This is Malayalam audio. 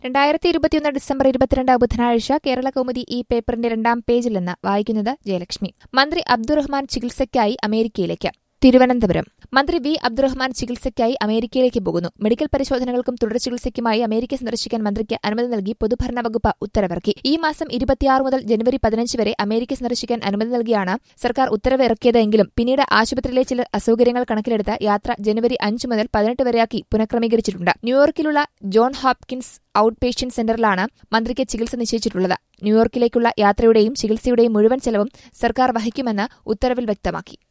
രണ്ടായിരത്തി ഇരുപത്തിയൊന്ന് ഡിസംബർ ഇരുപത്തിരണ്ട് ബുധനാഴ്ച കേരള കൗമുദി ഈ പേപ്പറിന്റെ രണ്ടാം പേജിൽ നിന്ന് വായിക്കുന്നത് ജയലക്ഷ്മി മന്ത്രി അബ്ദുറഹ്മാൻ ചികിത്സയ്ക്കായി അമേരിക്കയിലേക്ക് തിരുവനന്തപുരം മന്ത്രി വി അബ്ദുറഹ്മാൻ ചികിത്സയ്ക്കായി അമേരിക്കയിലേക്ക് പോകുന്നു മെഡിക്കൽ പരിശോധനകൾക്കും തുടർ ചികിത്സയ്ക്കുമായി അമേരിക്ക സന്ദർശിക്കാൻ മന്ത്രിക്ക് അനുമതി നൽകി പൊതുഭരണ വകുപ്പ് ഉത്തരവിറക്കി ഈ മാസം ഇരുപത്തിയാറ് മുതൽ ജനുവരി പതിനഞ്ച് വരെ അമേരിക്ക സന്ദർശിക്കാൻ അനുമതി നൽകിയാണ് സർക്കാർ ഉത്തരവ് ഇറക്കിയതെങ്കിലും പിന്നീട് ആശുപത്രിയിലെ ചില അസൌകര്യങ്ങൾ കണക്കിലെടുത്ത് യാത്ര ജനുവരി അഞ്ച് മുതൽ പതിനെട്ട് വരെയാക്കി പുനഃക്രമീകരിച്ചിട്ടുണ്ട് ന്യൂയോർക്കിലുള്ള ജോൺ ഹോപ്കിൻസ് ഔട്ട് പേഷ്യന്റ് സെന്ററിലാണ് മന്ത്രിക്ക് ചികിത്സ നിശ്ചയിച്ചിട്ടുള്ളത് ന്യൂയോർക്കിലേക്കുള്ള യാത്രയുടെയും ചികിത്സയുടെയും മുഴുവൻ ചെലവും സർക്കാർ വഹിക്കുമെന്ന് ഉത്തരവിൽ വ്യക്തമാക്കി